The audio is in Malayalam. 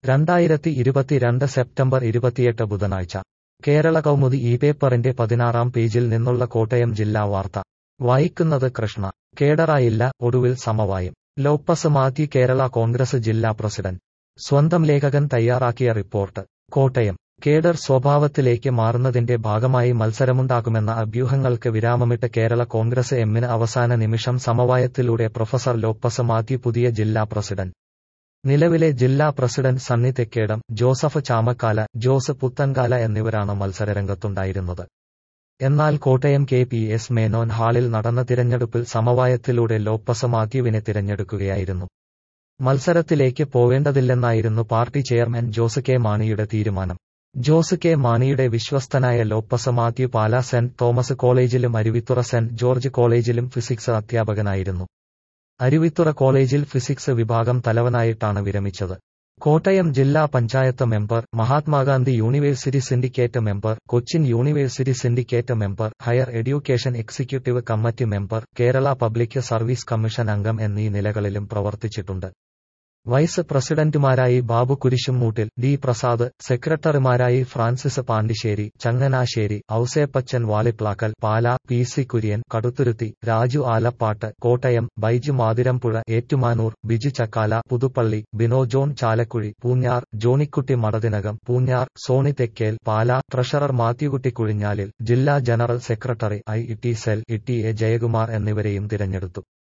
രണ്ടായിരത്തി ഇരുപത്തിരണ്ട് സെപ്റ്റംബർ ഇരുപത്തിയെട്ട് ബുധനാഴ്ച കേരള കൗമുദി ഈ പേപ്പറിന്റെ പതിനാറാം പേജിൽ നിന്നുള്ള കോട്ടയം ജില്ലാ വാർത്ത വായിക്കുന്നത് കൃഷ്ണ കേഡറായില്ല ഒടുവിൽ സമവായം ലോപ്പസ് മാത്യു കേരള കോൺഗ്രസ് ജില്ലാ പ്രസിഡന്റ് സ്വന്തം ലേഖകൻ തയ്യാറാക്കിയ റിപ്പോർട്ട് കോട്ടയം കേഡർ സ്വഭാവത്തിലേക്ക് മാറുന്നതിന്റെ ഭാഗമായി മത്സരമുണ്ടാകുമെന്ന അഭ്യൂഹങ്ങൾക്ക് വിരാമമിട്ട് കേരള കോൺഗ്രസ് എമ്മിന് അവസാന നിമിഷം സമവായത്തിലൂടെ പ്രൊഫസർ ലോപ്പസ് മാത്യു പുതിയ ജില്ലാ പ്രസിഡന്റ് നിലവിലെ ജില്ലാ പ്രസിഡന്റ് സണ്ണി തെക്കേടം ജോസഫ് ചാമക്കാല ജോസ് പുത്തൻകാല എന്നിവരാണ് മത്സരരംഗത്തുണ്ടായിരുന്നത് എന്നാൽ Kottayam K P S Menon ഹാളിൽ നടന്ന തിരഞ്ഞെടുപ്പിൽ സമവായത്തിലൂടെ ലോപ്പസ് മാത്യുവിനെ തിരഞ്ഞെടുക്കുകയായിരുന്നു മത്സരത്തിലേക്ക് പോവേണ്ടതില്ലെന്നായിരുന്നു പാർട്ടി ചെയർമാൻ ജോസ് കെ മാണിയുടെ തീരുമാനം ജോസ് കെ മാണിയുടെ വിശ്വസ്തനായ ലോപ്പസ് മാത്യു പാല സെന്റ് തോമസ് കോളേജിലും അരുവിത്തുറ സെന്റ് ജോർജ് കോളേജിലും ഫിസിക്സ് അധ്യാപകനായിരുന്നു അരുവിത്തുറ കോളേജിൽ ഫിസിക്സ് വിഭാഗം തലവനായിട്ടാണ് വിരമിച്ചത് കോട്ടയം ജില്ലാ panchayat member Mahatma Gandhi university syndicate member Cochin university syndicate member higher education executive committee member Kerala public service commission അംഗം എന്നീ നിലകളിലും പ്രവർത്തിച്ചിട്ടുണ്ട് വൈസ് പ്രസിഡന്റുമാരായി ബാബു കുരിശുമൂട്ടിൽ ഡി പ്രസാദ് സെക്രട്ടറിമാരായി Francis Pandisseri Changanassery Ouseppachan Valiplackal Pala P C Kurian Kaduthuruthy Raju Alappat Kottayam Baiju Mathirampuzha Ettumanoor Biju Chakkala Puthuppally Bino John Chalakuzhi Poonjar Johnykutty Madathinakam Poonjar Sony Thekkel Pala treasurer Mathukutty Kuzhinjalil ജില്ലാ general secretary I T cell E T A Jayakumar എന്നിവരെയും തിരഞ്ഞെടുത്തു